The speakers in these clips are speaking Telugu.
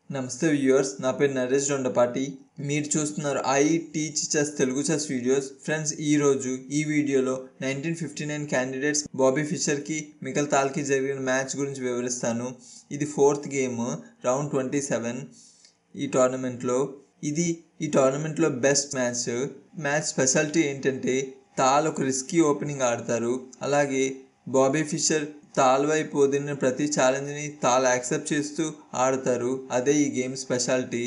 నమస్తే వ్యూవర్స్ నా పేరు నరేష్ దొండపాటి మీరు చూస్తున్నారు I teach chess Telugu chess videos friends ఈ రోజు ఈ వీడియోలో nineteen fifty nine candidates Bobby ఫిషర్కి మికల్ తాల్కి జరిగిన మ్యాచ్ గురించి వివరిస్తాను ఇది fourth game round twenty seven ఈ టోర్నమెంట్లో ఇది ఈ టోర్నమెంట్లో బెస్ట్ మ్యాచ్ మ్యాచ్ స్పెషాలిటీ ఏంటంటే తాల్ ఒక రిస్కీ ఓపెనింగ్ ఆడతారు అలాగే బాబీ ఫిషర్ తాల్ వైపు వదిలిన ప్రతి ఛాలెంజ్ని తాల్ యాక్సెప్ట్ చేస్తూ ఆడతారు అదే ఈ game speciality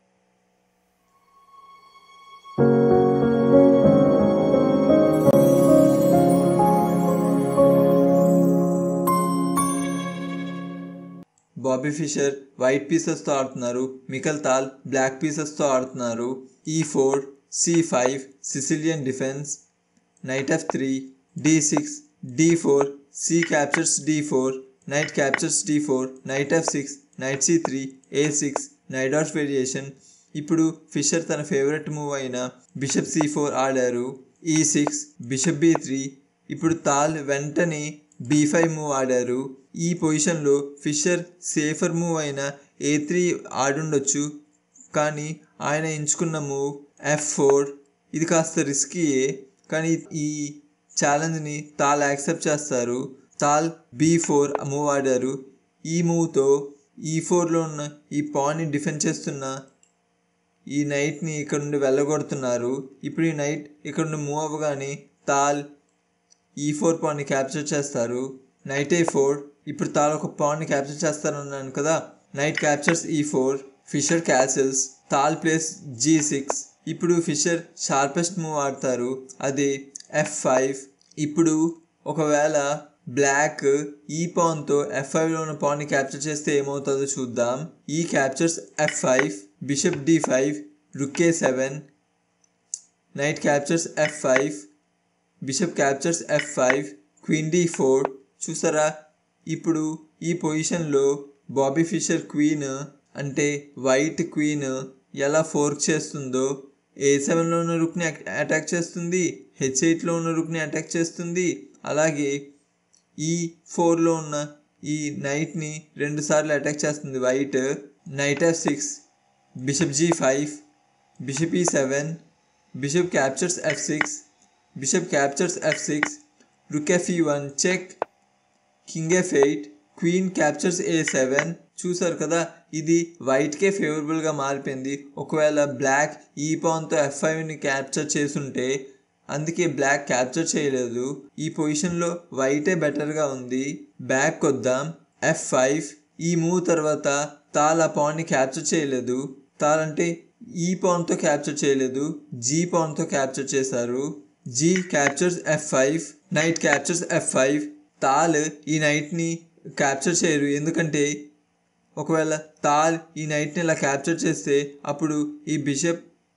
Bobby Fischer white పీసెస్తో ఆడుతున్నారు మికల్ తాల్ బ్లాక్ పీసెస్తో ఆడుతున్నారు e four c five Sicilian defence knight f three d six d four c captures d four knight captures d four knight f six knight c three a six knight out variation ఇప్పుడు ఫిషర్ తన ఫేవరెట్ మూవ్ అయిన బిషప్ సి ఫోర్ ఆడారు e six bishop B three ఇప్పుడు తాల్ వెంటనే బీ ఫైవ్ మూవ్ ఆడారు ఈ పొజిషన్లో ఫిషర్ సేఫర్ మూవ్ అయిన ఏ త్రీ ఆడుండొచ్చు కానీ ఆయన ఎంచుకున్న మూవ్ ఎఫ్ ఫోర్ ఇది కాస్త రిస్కీయే కానీ ఈ ఛాలెంజ్ని తాల్ యాక్సెప్ట్ చేస్తారు తాల్ బీ ఫోర్ మూవ్ ఆడారు ఈ మూవ్తో ఈ ఫోర్లో ఉన్న ఈ పాన్ని డిఫెండ్ చేస్తున్న ఈ నైట్ని ఇక్కడ నుండి వెళ్ళగొడుతున్నారు ఇప్పుడు ఈ నైట్ ఇక్కడ నుండి మూవ్ అవ్వగానే తాల్ ఈ ఫోర్ పాన్ని క్యాప్చర్ చేస్తారు నైట్ ఏ ఫోర్ ఇప్పుడు తాల్ ఒక పాన్ని క్యాప్చర్ చేస్తారన్నాను కదా knight captures e four Fischer castles Tal plays g six ఇప్పుడు ఫిషర్ షార్పెస్ట్ మూవ్ ఆడతారు అది ఎఫ్ ఫైవ్ ఇప్పుడు ఒకవేళ బ్లాక్ ఈ పాన్తో ఎఫ్ ఫైవ్లో ఉన్న పాన్ని క్యాప్చర్ చేస్తే ఏమవుతుందో చూద్దాం e captures f five bishop d five rook e seven knight captures f five bishop captures f five queen d four చూసారా ఇప్పుడు ఈ పొజిషన్లో బాబీ ఫిషర్ క్వీన్ అంటే వైట్ క్వీన్ ఎలా ఫోర్క్ చేస్తుందో ఏ సెవెన్లో ఉన్న రుక్ని అటాక్ చేస్తుంది హెచ్ ఎయిట్లో ఉన్న రుక్ని అటాక్ చేస్తుంది అలాగే ఈ ఫోర్లో ఉన్న ఈ నైట్ని రెండుసార్లు అటాక్ చేస్తుంది white knight f six bishop g five bishop e seven bishop captures f six bishop captures f six rook f e one check king f eight queen captures a seven చూసారు కదా ఇది వైట్కే ఫేవరబుల్గా మారిపోయింది ఒకవేళ బ్లాక్ ఈ పాన్తో ఎఫ్ ఫైవ్ని క్యాప్చర్ చేసుంటే అందుకే బ్లాక్ క్యాప్చర్ చేయలేదు ఈ పొజిషన్లో వైటే బెటర్గా ఉంది బ్యాక్ వద్దాం ఎఫ్ ఫైవ్ ఈ మూవ్ తర్వాత తాల్ ఆ పాన్ని క్యాప్చర్ చేయలేదు తాల్ అంటే ఈ పాన్తో క్యాప్చర్ చేయలేదు జీ పాన్తో క్యాప్చర్ చేశారు g captures f five knight captures f five Tal e నైట్ని క్యాప్చర్ చేయరు ఎందుకంటే ఒకవేళ తాల్ ఈ నైట్ని ఇలా క్యాప్చర్ చేస్తే అప్పుడు ఈ బిషప్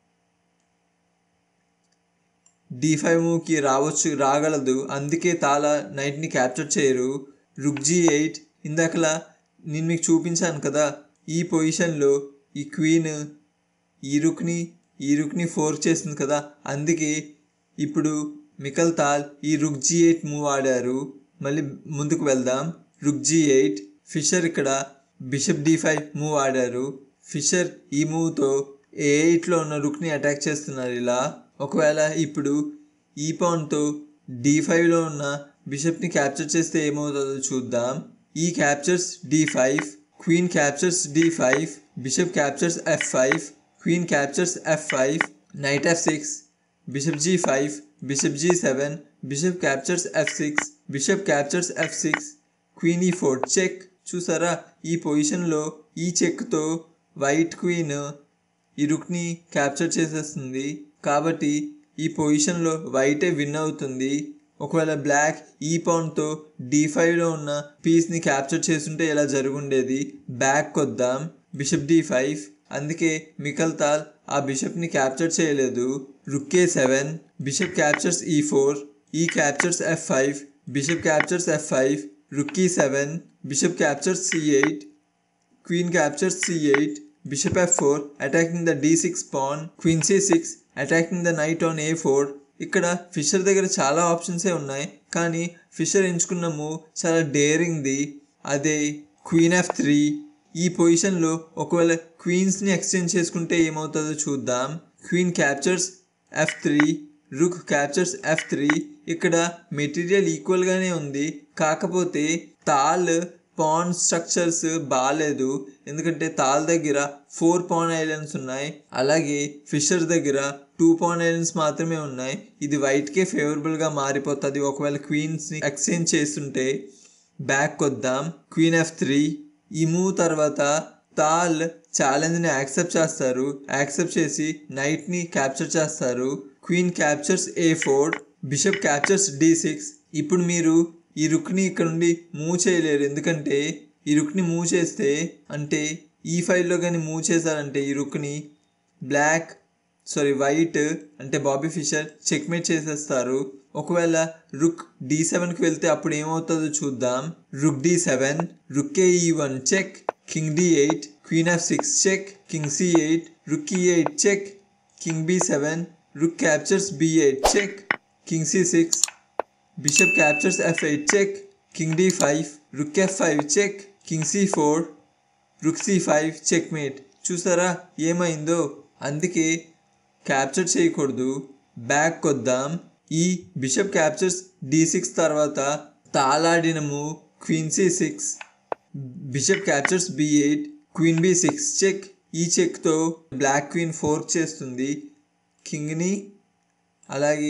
డి ఫైవ్ మూవ్కి రావచ్చు రాగలదు అందుకే తాల నైట్ని క్యాప్చర్ చేయరు రుక్ జీ ఎయిట్ ఇందాకలా నేను మీకు చూపించాను కదా ఈ పొజిషన్లో ఈ క్వీన్ ఈ రుక్ని ఈ రుక్ని ఫోర్క్ చేసింది కదా అందుకే ఇప్పుడు మికల్ తాల్ ఈ రుక్ జీ ఎయిట్ మూవ్ ఆడారు మళ్ళీ ముందుకు వెళ్దాం రుక్ జీ ఎయిట్ ఫిషర్ ఇక్కడ బిషప్ డి ఫైవ్ మూవ్ ఆడారు ఫిషర్ ఈ మూవ్తో ఏ ఎయిట్లో ఉన్న రుక్ని అటాక్ చేస్తున్నారు ఇలా ఒకవేళ ఇప్పుడు ఈ పాన్తో డి ఫైవ్లో ఉన్న బిషప్ని క్యాప్చర్ చేస్తే ఏమవుతుందో చూద్దాం e captures d five queen captures d five bishop captures f five queen captures f five knight f six bishop g five bishop g seven bishop captures f six bishop captures f six queen e four check చూసారా ఈ పొజిషన్లో ఈ చెక్తో వైట్ క్వీన్ ఈ రుక్ని క్యాప్చర్ చేసేస్తుంది కాబట్టి ఈ పొజిషన్లో వైటే విన్ అవుతుంది ఒకవేళ బ్లాక్ ఈ పాన్తో డి ఫైవ్లో ఉన్న పీస్ని క్యాప్చర్ చేస్తుంటే ఇలా జరుగుండేది బ్యాక్ వద్దాం బిషప్ డి ఫైవ్ అందుకే మికల్ తాల్ ఆ బిషప్ని క్యాప్చర్ చేయలేదు rook a seven bishop captures e four e captures f five bishop captures f five rook e seven bishop captures c eight queen captures c eight bishop f four attacking the d six pawn queen c six attacking the knight on a four ఇక్కడ ఫిషర్ దగ్గర చాలా ఆప్షన్సే ఉన్నాయి కానీ ఫిషర్ ఎంచుకున్న మూవ్ చాలా డేరింగ్ది అదే క్వీన్ ఎఫ్ త్రీ ఈ పొజిషన్లో ఒకవేళ క్వీన్స్ని ఎక్స్చేంజ్ చేసుకుంటే ఏమవుతుందో చూద్దాం queen captures f three rook captures f three ఇక్కడ మెటీరియల్ ఈక్వల్గానే ఉంది కాకపోతే తాల్ పాన్ స్ట్రక్చర్స్ బాగాలేదు ఎందుకంటే తాల్ దగ్గర ఫోర్ పాన్ ఐలాండ్స్ ఉన్నాయి అలాగే ఫిషర్ దగ్గర టూ పాన్ ఐలాండ్స్ మాత్రమే ఉన్నాయి ఇది వైట్కే ఫేవరబుల్గా మారిపోతుంది ఒకవేళ క్వీన్స్ని ఎక్స్చేంజ్ చేస్తుంటే బ్యాక్ వద్దాం క్వీన్ ఎఫ్ త్రీ ఈ మూవ్ తర్వాత తాల్ ఛాలెంజ్ని యాక్సెప్ట్ చేస్తారు యాక్సెప్ట్ చేసి నైట్ని క్యాప్చర్ చేస్తారు queen captures a four bishop captures d six ఇప్పుడు మీరు ఈ రుక్ని ఇక్కడ నుండి మూవ్ చేయలేరు ఎందుకంటే ఈ రుక్ని మూవ్ చేస్తే అంటే ఈ ఫైల్లో కానీ మూవ్ చేశారంటే ఈ రుక్ని బ్లాక్ సారీ వైట్ అంటే బాబీ ఫిషర్ చెక్మేట్ చేసేస్తారు ఒకవేళ రుక్ డి సెవెన్కి వెళ్తే అప్పుడు ఏమవుతుందో చూద్దాం రుక్ d seven rook a e one check king d eight queen f six check king c eight rook e eight check king b seven rook captures b eight check king c six bishop captures f eight check king d five rook f five check king c four rook c five check mate చూసారా ఏమైందో అందుకే క్యాప్చర్ చేయకూడదు బ్యాక్ కొద్దాం ఈ బిషప్ క్యాప్చర్స్ డి సిక్స్ తర్వాత తాలాడిన move queen c six bishop captures b eight queen b six check ఈ చెక్తో బ్లాక్ క్వీన్ ఫోర్క్ చేస్తుంది కింగ్ని అలాగే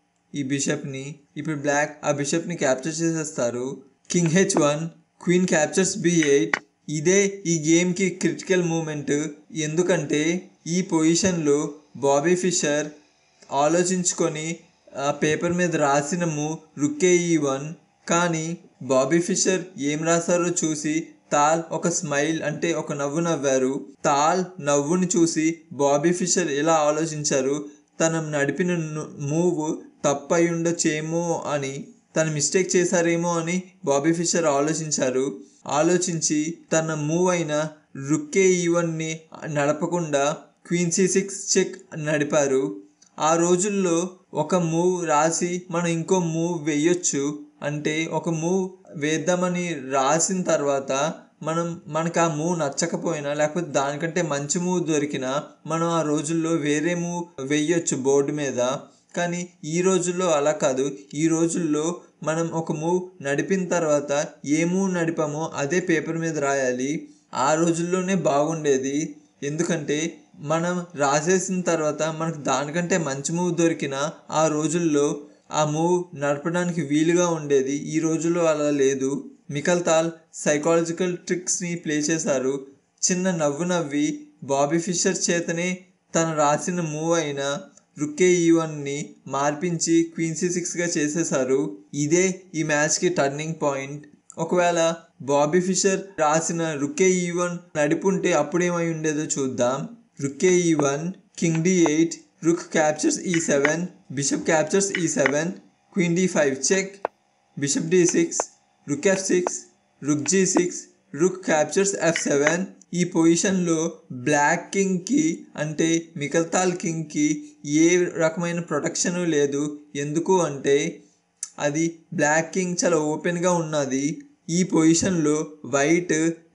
ఈ బిషప్ని ఇప్పుడు బ్లాక్ ఆ బిషప్ని క్యాప్చర్ చేసేస్తారు king h one queen captures b eight ఇదే ఈ గేమ్కి క్రిటికల్ మూమెంట్ ఎందుకంటే ఈ పొజిషన్లో బాబీ ఫిషర్ ఆలోచించుకొని ఆ పేపర్ మీద రాసిన మూవ్ రుక్కే ఈ వన్ కానీ బాబీ ఫిషర్ ఏం రాశారో చూసి తాల్ ఒక స్మైల్ అంటే ఒక నవ్వు నవ్వారు తాల్ నవ్వుని చూసి బాబీ ఫిషర్ ఎలా ఆలోచించారు తన నడిపిన మూవ్ తప్పై ఉండొచ్చేమో అని తన మిస్టేక్ చేశారేమో అని బాబీ ఫిషర్ ఆలోచించారు ఆలోచించి తన మూవ్ అయిన రుక్కే ఈవన్ని నడపకుండా క్వీన్ సి సిక్స్ చెక్ నడిపారు ఆ రోజుల్లో ఒక మూవ్ రాసి మనం ఇంకో మూవ్ వేయొచ్చు అంటే ఒక మూవ్ వేద్దామని రాసిన తర్వాత మనం మనకు ఆ మూవ్ నచ్చకపోయినా లేకపోతే దానికంటే మంచి మూవ్ దొరికినా మనం ఆ రోజుల్లో వేరే మూవ్ వేయొచ్చు బోర్డు మీద కానీ ఈ రోజుల్లో అలా కాదు ఈ రోజుల్లో మనం ఒక మూవ్ నడిపిన తర్వాత ఏ మూవ్ నడిపామో అదే పేపర్ మీద రాయాలి ఆ రోజుల్లోనే బాగుండేది ఎందుకంటే మనం రాసేసిన తర్వాత మనకు దానికంటే మంచి మూవ్ దొరికినా ఆ రోజుల్లో ఆ మూవ్ నడపడానికి వీలుగా ఉండేది ఈ రోజుల్లో అలా లేదు మికల్ తాల్ సైకాలజికల్ ట్రిక్స్ని ప్లే చేశారు చిన్న నవ్వు నవ్వి బాబీ ఫిషర్ చేతనే తను రాసిన మూవ్ అయిన రుక్కే ఈ వన్ని మార్పించి క్వీన్ సి సిక్స్గా చేసేశారు ఇదే ఈ మ్యాచ్కి టర్నింగ్ పాయింట్ ఒకవేళ బాబీ ఫిషర్ రాసిన రుక్కే ఈ వన్ నడిపుంటే అప్పుడేమై ఉండేదో చూద్దాం rook a e one king d eight rook captures e seven bishop captures e seven queen d five check bishop d six rook f six rook g six rook captures f seven ఈ పొజిషన్లో బ్లాక్ కింగ్కి అంటే మిగతాల్ కింగ్కి ఏ రకమైన ప్రొటెక్షన్ లేదు ఎందుకు అంటే అది బ్లాక్ కింగ్ చాలా ఓపెన్గా ఉన్నది ఈ పొజిషన్లో వైట్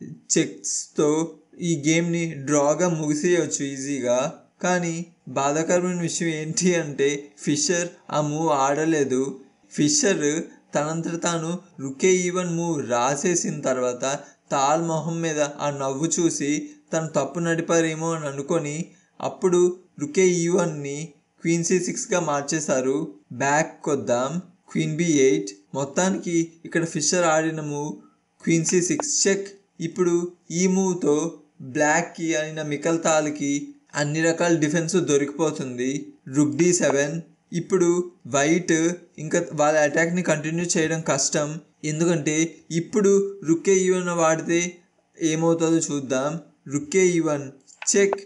చెక్స్తో ఈ గేమ్ని డ్రాగా ముగిసేయచ్చు ఈజీగా కానీ బాధాకరమైన విషయం ఏంటి అంటే ఫిషర్ ఆ మూవ్ ఆడలేదు ఫిషర్ తనంతట తాను రుకే ఈవెన్ మూవ్ రాసేసిన తర్వాత తాల్ మొహం మీద ఆ నవ్వు చూసి తను తప్పు నడిపారేమో అని అనుకొని అప్పుడు రుకే ఈవన్ని క్వీన్ సి సిక్స్గా మార్చేశారు బ్యాక్ కొద్దాం క్వీన్ బి ఎయిట్ మొత్తానికి ఇక్కడ ఫిషర్ ఆడిన move queen c six check ఇప్పుడు ఈ మూవ్తో బ్లాక్కి అయిన మికల్ తాల్కి అన్ని రకాల డిఫెన్స్ దొరికిపోతుంది రుక్ డి సెవెన్ ఇప్పుడు వైట్ ఇంకా వాళ్ళ అటాక్ని కంటిన్యూ చేయడం కష్టం ఎందుకంటే ఇప్పుడు రుక్కే ఈవెన్ వాడితే ఏమవుతుందో చూద్దాం రుక్కే ఈవెన్ చెక్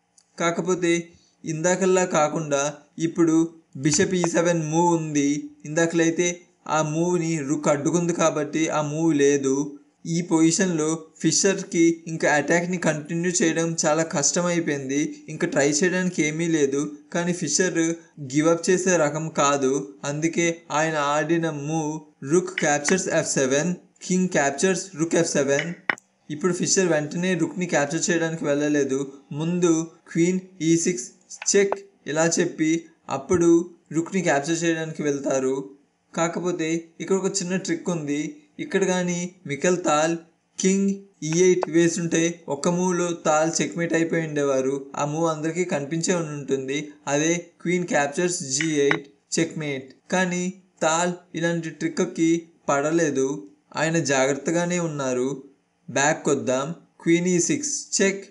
కాకపోతే ఇందాకల్లా కాకుండా ఇప్పుడు బిషప్ ఈ సెవెన్ మూవ్ ఉంది ఇందాకలైతే ఆ మూవ్ని రుక్ అడ్డుకుంది కాబట్టి ఆ మూవ్ లేదు ఈ పొజిషన్లో ఫిషర్కి ఇంకా అటాక్ని కంటిన్యూ చేయడం చాలా కష్టమైపోయింది ఇంకా ట్రై చేయడానికి ఏమీ లేదు కానీ ఫిషర్ గివప్ చేసే రకం కాదు అందుకే ఆయన ఆడిన move rook captures f seven king captures rook f seven ఇప్పుడు ఫిషర్ వెంటనే రుక్ని క్యాప్చర్ చేయడానికి వెళ్ళలేదు ముందు క్వీన్ ఈ సిక్స్ చెక్ ఇలా చెప్పి అప్పుడు రుక్ని క్యాప్చర్ చేయడానికి వెళ్తారు కాకపోతే ఇక్కడ ఒక చిన్న ట్రిక్ ఉంది ఇక్కడ కానీ మికల్ తాల్ కింగ్ ఈ ఎయిట్ వేసుంటే ఒక్క మూవ్లో తాల్ చెక్మేట్ అయిపోయి ఉండేవారు ఆ మూవ్ అందరికీ కనిపించే ఉండి ఉంటుంది అదే queen captures g eight checkmate కానీ తాల్ ఇలాంటి ట్రిక్కి పడలేదు ఆయన జాగ్రత్తగానే ఉన్నారు బ్యాక్ వద్దాం క్వీన్ ఈ సిక్స్ చెక్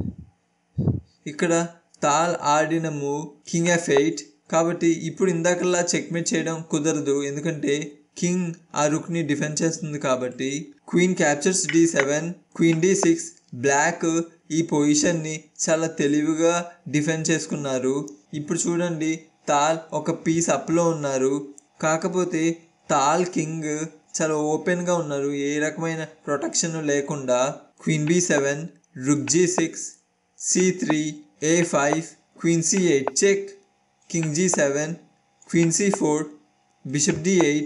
ఇక్కడ తాల్ ఆడిన మూవ్ కింగ్ ఎఫ్ ఎయిట్ కాబట్టి ఇప్పుడు ఇందాకల్లా చెక్మేట్ చేయడం కుదరదు ఎందుకంటే కింగ్ ఆ రుక్ని డిఫెండ్ చేస్తుంది కాబట్టి queen captures d seven queen d six black ఈ పొజిషన్ని చాలా తెలివిగా డిఫెండ్ చేసుకున్నారు ఇప్పుడు చూడండి తాల్ ఒక పీస్ అప్లో ఉన్నారు కాకపోతే తాల్ కింగ్ చాలా ఓపెన్గా ఉన్నారు ఏ రకమైన ప్రొటెక్షన్ లేకుండా queen b seven rook g six c three a five queen c eight check king g seven queen c four bishop d eight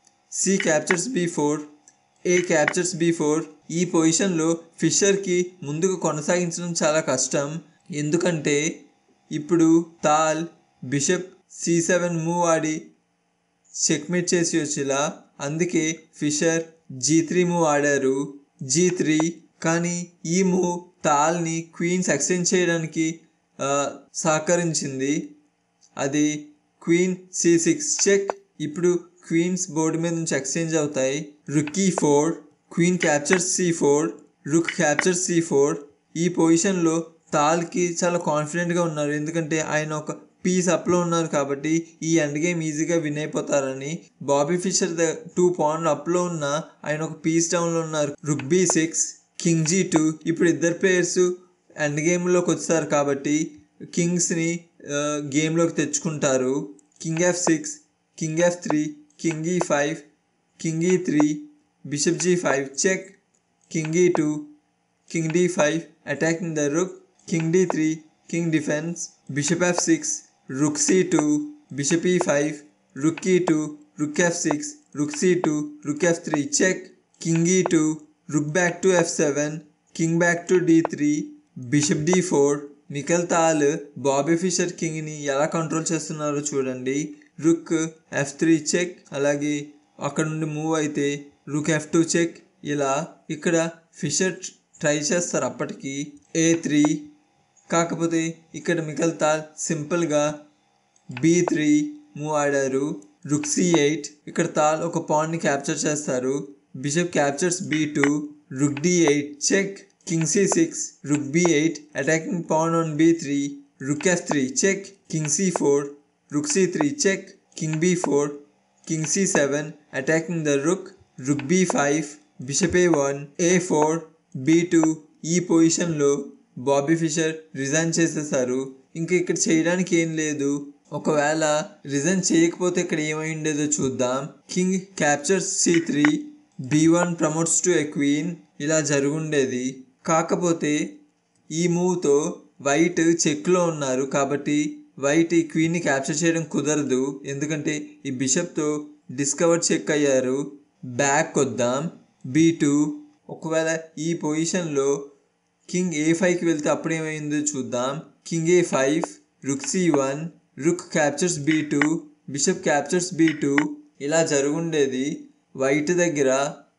c captures b four a captures b four ఈ పొజిషన్లో ఫిషర్కి ముందుకు కొనసాగించడం చాలా కష్టం ఎందుకంటే ఇప్పుడు Tal bishop c seven move ఆడి చెక్మేట్ చేసి వచ్చేలా అందుకే ఫిషర్ జీ త్రీ మూవ్ ఆడారు జీ త్రీ కానీ ఈ మూవ్ తాల్ని క్వీన్స్ ఎక్స్చేంజ్ చేయడానికి ఆ, సహకరించింది అది క్వీన్ సి సిక్స్ చెక్ ఇప్పుడు క్వీన్స్ బోర్డు మీద నుంచి ఎక్స్చేంజ్ అవుతాయి rook e four queen capture c four rook capture c four ఈ పొజిషన్లో తాల్కి చాలా కాన్ఫిడెంట్గా ఉన్నారు ఎందుకంటే ఆయన ఒక పీస్ అప్లో ఉన్నారు కాబట్టి ఈ ఎండ్ గేమ్ ఈజీగా విన్ అయిపోతారని Bobby Fischer the two point అప్లో ఉన్న ఆయన ఒక పీస్ డౌన్లో ఉన్నారు rook b six king g two ఇప్పుడు ఇద్దరు ప్లేయర్స్ ఎండ్ గేమ్లోకి వచ్చారు కాబట్టి కింగ్స్ని గేమ్లోకి తెచ్చుకుంటారు king f six king f three king e five king e three bishop g five check king e two king d five attacking the rook king d three king defence bishop f six rook c two bishop e five rook e two rook f six rook c two rook f three check king e two rook back to f seven king back to d three bishop D four Mikhail Tal Bobby Fischer కింగ్ని ఎలా కంట్రోల్ చేస్తున్నారో చూడండి రుక్ ఎఫ్ త్రీ చెక్ అలాగే అక్కడ నుండి మూవ్ అయితే రుక్ ఎఫ్ టూ చెక్ ఇలా ఇక్కడ ఫిషర్ ట్రై చేస్తారు అప్పటికి ఏ త్రీ కాకపోతే ఇక్కడ మికల్ తాల్ సింపుల్గా బీ త్రీ మూవ్ ఆడారు రుక్ సి ఎయిట్ ఇక్కడ తాల్ ఒక పాయింట్ని క్యాప్చర్ చేస్తారు bishop captures b two rook d eight check king c six rook b eight attacking pawn on b three rook f three check king c four rook c three check king b four king c seven attacking the rook rook b five bishop a one a four b two ఈ పొజిషన్లో బాబీ ఫిషర్ రిజైన్ చేసేసారు ఇంకా ఇక్కడ చేయడానికి ఏం లేదు ఒకవేళ రిజైన్ చేయకపోతే ఇక్కడ ఏమై ఉండేదో చూద్దాం king captures c three b one promotes to a queen ఇలా జరుగుండేది కాకపోతే ఈ మూవ్తో వైట్ చెక్లో ఉన్నారు కాబట్టి వైట్ ఈ క్వీన్ని క్యాప్చర్ చేయడం కుదరదు ఎందుకంటే ఈ బిషప్తో డిస్కవర్ చెక్ అయ్యారు బ్యాక్ వద్దాం బీ టూ ఒకవేళ ఈ పొజిషన్లో కింగ్ ఏ ఫైవ్కి వెళ్తే అప్పుడు ఏమైందో చూద్దాం king a five rook c one rook captures b two bishop captures b two ఇలా జరుగుండేది వైట్ దగ్గర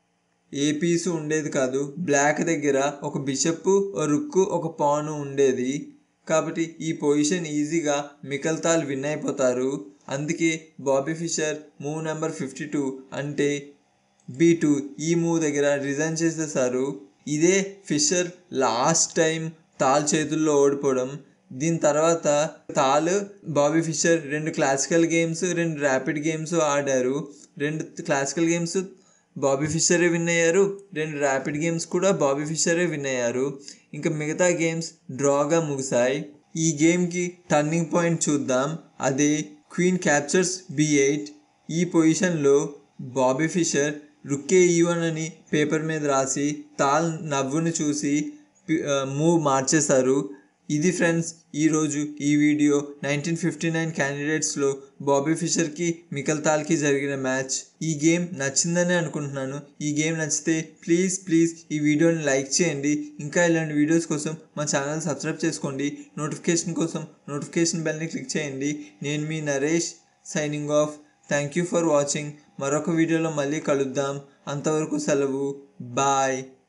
ఏ పీసు ఉండేది కాదు బ్లాక్ దగ్గర ఒక బిషప్ ఒక రుక్కు ఒక పాను ఉండేది కాబట్టి ఈ పొజిషన్ ఈజీగా మికల్తాల్ విన్ అయిపోతారు అందుకే Bobby Fischer move number fifty two అంటే బీ టూ ఈ మూవ్ దగ్గర రిజైన్ చేసేసారు ఇదే ఫిషర్ లాస్ట్ టైం తాల్ చేతుల్లో ఓడిపోవడం దీని తర్వాత తాల్ బాబీ ఫిషర్ రెండు క్లాసికల్ గేమ్స్ రెండు ర్యాపిడ్ గేమ్స్ ఆడారు రెండు క్లాసికల్ గేమ్స్ బాబీ ఫిషరే విన్ అయ్యారు రెండు ర్యాపిడ్ గేమ్స్ కూడా బాబీ ఫిషరే విన్ అయ్యారు ఇంకా మిగతా గేమ్స్ డ్రాగా ముగిశాయి ఈ గేమ్కి టర్నింగ్ పాయింట్ చూద్దాం అదే క్వీన్ క్యాప్చర్స్ బి ఎయిట్ ఈ పొజిషన్లో బాబీ ఫిషర్ రుక్కే ఈవన్ అని పేపర్ మీద రాసి తాల్ నవ్వుని చూసి మూవ్ మార్చేశారు ఇది ఫ్రెండ్స్ ఈరోజు ఈ వీడియో నైన్టీన్ ఫిఫ్టీ నైన్ క్యాండిడేట్స్లో బాబీ ఫిషర్కి మికల్ తాల్కి జరిగిన మ్యాచ్ ఈ గేమ్ నచ్చిందని అనుకుంటున్నాను ఈ గేమ్ నచ్చితే ప్లీజ్ ప్లీజ్ ఈ వీడియోని లైక్ చేయండి ఇంకా ఇలాంటి వీడియోస్ కోసం మా ఛానల్ సబ్స్క్రైబ్ చేసుకోండి నోటిఫికేషన్ కోసం నోటిఫికేషన్ బెల్ని క్లిక్ చేయండి నేను మీ Naresh signing off thank you for watching మరొక వీడియోలో మళ్ళీ కలుద్దాం అంతవరకు సెలవు బాయ్